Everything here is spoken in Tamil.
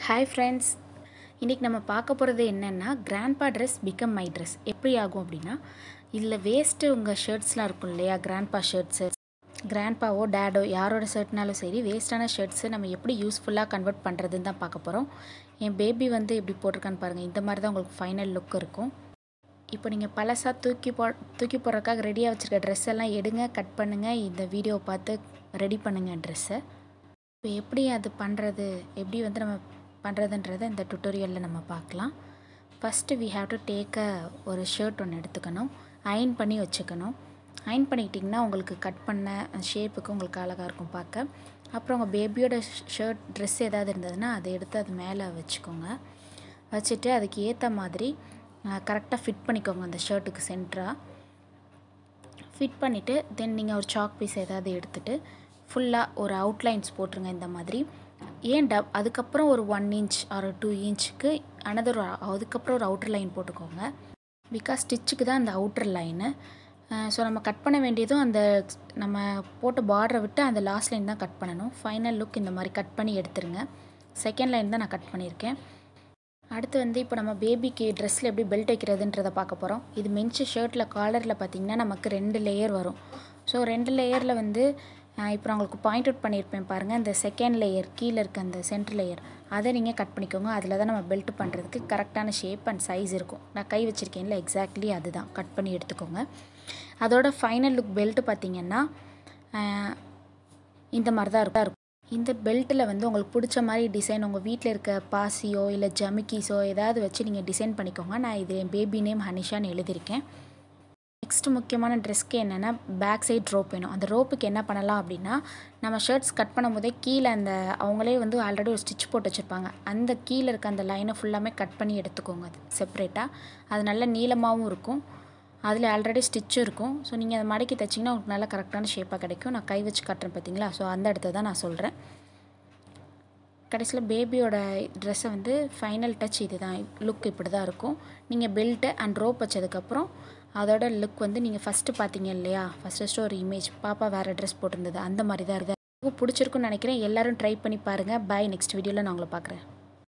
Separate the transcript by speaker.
Speaker 1: ஹாய் ஃப்ரெண்ட்ஸ் இன்றைக்கி நம்ம பார்க்க போகிறது என்னென்னா grandpa dress become my dress எப்படி ஆகும் அப்படின்னா இதில் வேஸ்ட்டு உங்கள் ஷர்ட்ஸ்லாம் இருக்கும் இல்லையா கிராண்ட்பா ஷர்ட்ஸு கிராண்ட்பாவோ டேடோ யாரோட ஷர்ட்னாலும் சரி வேஸ்ட்டான ஷர்ட்ஸு நம்ம எப்படி யூஸ்ஃபுல்லாக கன்வெர்ட் பண்ணுறதுன்னு தான் பார்க்க போகிறோம் என் பேபி வந்து எப்படி போட்டிருக்கான்னு பாருங்கள் இந்த மாதிரி தான் உங்களுக்கு ஃபைனல் லுக் இருக்கும் இப்போ நீங்கள் பழசாக தூக்கி போ தூக்கி போடுறதுக்காக ரெடியாக வச்சுருக்க ட்ரெஸ் எல்லாம் எடுங்க கட் பண்ணுங்கள் இந்த வீடியோவை பார்த்து ரெடி பண்ணுங்கள் ட்ரெஸ்ஸை இப்போ எப்படி அது பண்ணுறது எப்படி வந்து நம்ம பண்ணுறதுன்றதை இந்த டுட்டோரியலில் நம்ம பார்க்கலாம் first we have to take a ஒரு ஷர்ட் ஒன்று எடுத்துக்கணும் அயன் பண்ணி வச்சுக்கணும் அயன் பண்ணிக்கிட்டிங்கன்னா உங்களுக்கு கட் பண்ண ஷேப்புக்கு உங்களுக்கு அழகாக இருக்கும் பார்க்க அப்புறம் உங்கள் பேபியோட ஷர்ட் ட்ரெஸ் ஏதாவது இருந்ததுன்னா அதை எடுத்து அது மேலே வச்சுக்கோங்க வச்சுட்டு அதுக்கு ஏற்ற மாதிரி கரெக்டாக ஃபிட் பண்ணிக்கோங்க அந்த ஷர்ட்டுக்கு சென்டராக ஃபிட் பண்ணிவிட்டு தென் நீங்கள் ஒரு சாக் பீஸ் ஏதாவது எடுத்துகிட்டு ஃபுல்லாக ஒரு அவுட்லைன்ஸ் போட்டுருங்க இந்த மாதிரி ஏன் டப் அதுக்கப்புறம் ஒரு ஒன் இன்ச் ஒரு டூ இன்ச்சுக்கு அனதர் அதுக்கப்புறம் ஒரு அவுட்டர் லைன் போட்டுக்கோங்க பிகாஸ் ஸ்டிச்சுக்கு தான் அந்த அவுட்டர் லைனு ஸோ நம்ம கட் பண்ண வேண்டியதும் அந்த நம்ம போட்ட பார்டரை விட்டு அந்த லாஸ்ட் லைன் தான் கட் பண்ணணும் ஃபைனல் லுக் இந்த மாதிரி கட் பண்ணி எடுத்துருங்க செகண்ட் லைன் தான் நான் கட் பண்ணியிருக்கேன் அடுத்து வந்து இப்போ நம்ம பேபிக்கு ட்ரெஸ்ஸில் எப்படி பெல்ட் வைக்கிறதுன்றதை பார்க்க போகிறோம் இது மென்ச்சு ஷர்ட்டில் காலரில் பார்த்திங்கன்னா நமக்கு ரெண்டு லேயர் வரும் ஸோ ரெண்டு லேயரில் வந்து இப்போ நான் உங்களுக்கு பாயிண்ட் அவுட் பண்ணியிருப்பேன் பாருங்கள் அந்த செகண்ட் லேயர் கீழே இருக்க அந்த சென்டர் லேயர் அதை நீங்கள் கட் பண்ணிக்கோங்க அதில் தான் நம்ம பெல்ட் பண்ணுறதுக்கு கரெக்டான ஷேப் அண்ட் சைஸ் இருக்கும் நான் கை வச்சுருக்கேன்ல எக்ஸாக்ட்லி அதுதான் கட் பண்ணி எடுத்துக்கோங்க அதோட ஃபைனல் லுக் பெல்ட்டு பார்த்திங்கன்னா இந்த மாதிரி தான் இருக்கும் இந்த பெல்ட்டில் வந்து உங்களுக்கு பிடிச்ச மாதிரி டிசைன் உங்கள் வீட்டில் இருக்க பாசியோ இல்லை ஜமிக்கிஸோ ஏதாவது வச்சு நீங்கள் டிசைன் பண்ணிக்கோங்க நான் இது என் பேபி நேம் ஹனிஷான்னு எழுதியிருக்கேன் நெக்ஸ்ட் முக்கியமான ட்ரெஸ்க்கு என்னென்னா பேக் சைட் ரோப் வேணும் அந்த ரோப்புக்கு என்ன பண்ணலாம் அப்படின்னா நம்ம ஷர்ட்ஸ் கட் பண்ணும் போதே கீழே அந்த அவங்களே வந்து ஆல்ரெடி ஒரு ஸ்டிச் போட்டு வச்சுருப்பாங்க அந்த கீழே இருக்க அந்த லைனை ஃபுல்லாமே கட் பண்ணி எடுத்துக்கோங்க அது செப்ரேட்டாக அது நல்ல நீளமாகவும் இருக்கும் அதில் ஆல்ரெடி ஸ்டிச்சும் இருக்கும் ஸோ நீங்கள் அதை மடக்கி தைச்சிங்கன்னா உங்களுக்கு நல்லா கரெக்டான ஷேப்பாக கிடைக்கும் நான் கை வச்சு காட்டுறேன் பார்த்தீங்களா ஸோ அந்த இடத்த தான் நான் சொல்கிறேன் கடைசியில் பேபியோட ட்ரெஸ்ஸை வந்து ஃபைனல் டச் இது தான் லுக் இப்படி தான் இருக்கும் நீங்கள் பெல்ட்டு அண்ட் ரோப் வச்சதுக்கப்புறம் அதோட லுக் வந்து நீங்கள் ஃபஸ்ட்டு பார்த்தீங்க இல்லையா ஃபஸ்ட் ஃபஸ்ட்டு ஒரு இமேஜ் பாப்பா வேறு ட்ரெஸ் போட்டிருந்தது அந்த மாதிரி தான் இருக்குது பிடிச்சிருக்குன்னு நினைக்கிறேன் எல்லோரும் ட்ரை பண்ணி பாருங்கள் பாய் நெக்ஸ்ட் வீடியோவில் நான் உங்களை பார்க்குறேன்